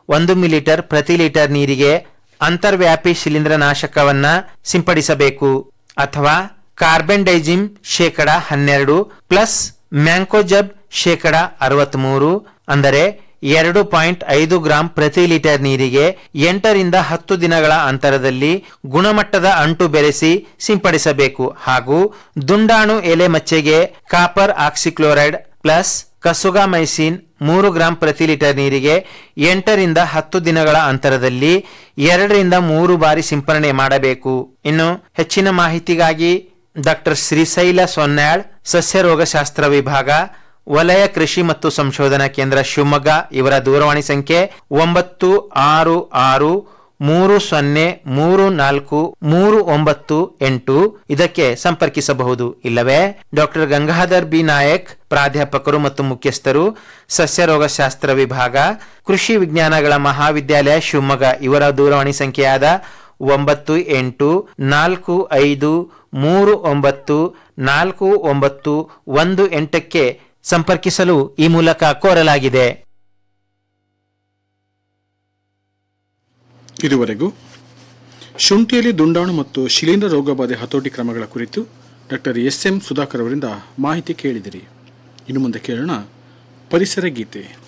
ಒಂದು ಮಿಲಿಟರ್ ಪ್ರತಿ ಲೀಟರ್ ನೀರಿಗೆ ಅಂತರ್ವ್ಯಾಪಿ ಶಿಲೀಂಧ್ರನಾಶಕವನ್ನ ಸಿಂಪಡಿಸಬೇಕು ಅಥವಾ ಕಾರ್ಬನ್ ಡೈಜಿಮ್ ಶೇಕಡ ಹನ್ನೆರಡು ಪ್ಲಸ್ ಮ್ಯಾಂಕೋಜಬ್ ಶೇಕಡ ಅರವತ್ಮೂರು ಅಂದರೆ ಎರಡು ಪಾಯಿಂಟ್ ಐದು ಗ್ರಾಂ ಪ್ರತಿ ಲೀಟರ್ ನೀರಿಗೆ ಎಂಟರಿಂದ ಹತ್ತು ದಿನಗಳ ಅಂತರದಲ್ಲಿ ಗುಣಮಟ್ಟದ ಅಂಟು ಬೆರೆಸಿ ಸಿಂಪಡಿಸಬೇಕು ಹಾಗೂ ದುಂಡಾಣು ಎಲೆ ಮಚ್ಚೆಗೆ ಕಾಪರ್ ಆಕ್ಸಿಕ್ಲೋರೈಡ್ ಪ್ಲಸ್ ಕಸುಗಾಮೈಸಿನ್ ಮೂರು ಗ್ರಾಂ ಪ್ರತಿ ಲೀಟರ್ ನೀರಿಗೆ ಎಂಟರಿಂದ ಹತ್ತು ದಿನಗಳ ಅಂತರದಲ್ಲಿ ಎರಡರಿಂದ ಮೂರು ಬಾರಿ ಸಿಂಪರಣೆ ಮಾಡಬೇಕು ಇನ್ನು ಹೆಚ್ಚಿನ ಮಾಹಿತಿಗಾಗಿ ಡಾಕ್ಟರ್ ಶ್ರೀಶೈಲ ಸೊನ್ನಾಳ್ ಸಸ್ಯ ರೋಗಶಾಸ್ತ್ರ ವಿಭಾಗ ವಲಯ ಕೃಷಿ ಮತ್ತು ಸಂಶೋಧನಾ ಕೇಂದ್ರ ಶಿವಮೊಗ್ಗ ಇವರ ದೂರವಾಣಿ ಸಂಖ್ಯೆ ಒಂಬತ್ತು ಆರು ಆರು ಮೂರು ಸೊನ್ನೆ ಮೂರು ನಾಲ್ಕು ಮೂರು ಒಂಬತ್ತು ಎಂಟು ಇದಕ್ಕೆ ಸಂಪರ್ಕಿಸಬಹುದು ಇಲ್ಲವೇ ಡಾಕ್ಟರ್ ಗಂಗಾಧರ್ ಬಿ ನಾಯಕ್ ಪ್ರಾಧ್ಯಾಪಕರು ಮತ್ತು ಮುಖ್ಯಸ್ಥರು ಸಸ್ಯ ರೋಗಶಾಸ್ತ್ರ ವಿಭಾಗ ಕೃಷಿ ವಿಜ್ಞಾನಗಳ ಮಹಾವಿದ್ಯಾಲಯ ಶಿವಮೊಗ್ಗ ಇವರ ದೂರವಾಣಿ ಸಂಖ್ಯೆಯಾದ ಒಂಬತ್ತು ಎಂಟು ನಾಲ್ಕು ಐದು ಮೂರು ಒಂಬತ್ತು ನಾಲ್ಕು ಒಂಬತ್ತು ಒಂದು ಎಂಟಕ್ಕೆ ಸಂಪರ್ಕಿಸಲು ಈ ಮೂಲಕ ಕೋರಲಾಗಿದೆ ಇದುವರೆಗೂ ಶುಂಠಿಯಲ್ಲಿ ದುಂಡಾಣು ಮತ್ತು ಶಿಲೀಂಧ್ರ ರೋಗಬಾಧೆ ಹತೋಟಿ ಕ್ರಮಗಳ ಕುರಿತು ಡಾಕ್ಟರ್ ಎಸ್ ಎಂ ಸುಧಾಕರ್ ಅವರಿಂದ ಮಾಹಿತಿ ಕೇಳಿದಿರಿ ಇನ್ನು ಮುಂದೆ ಕೇಳೋಣ ಪರಿಸರ ಗೀತೆ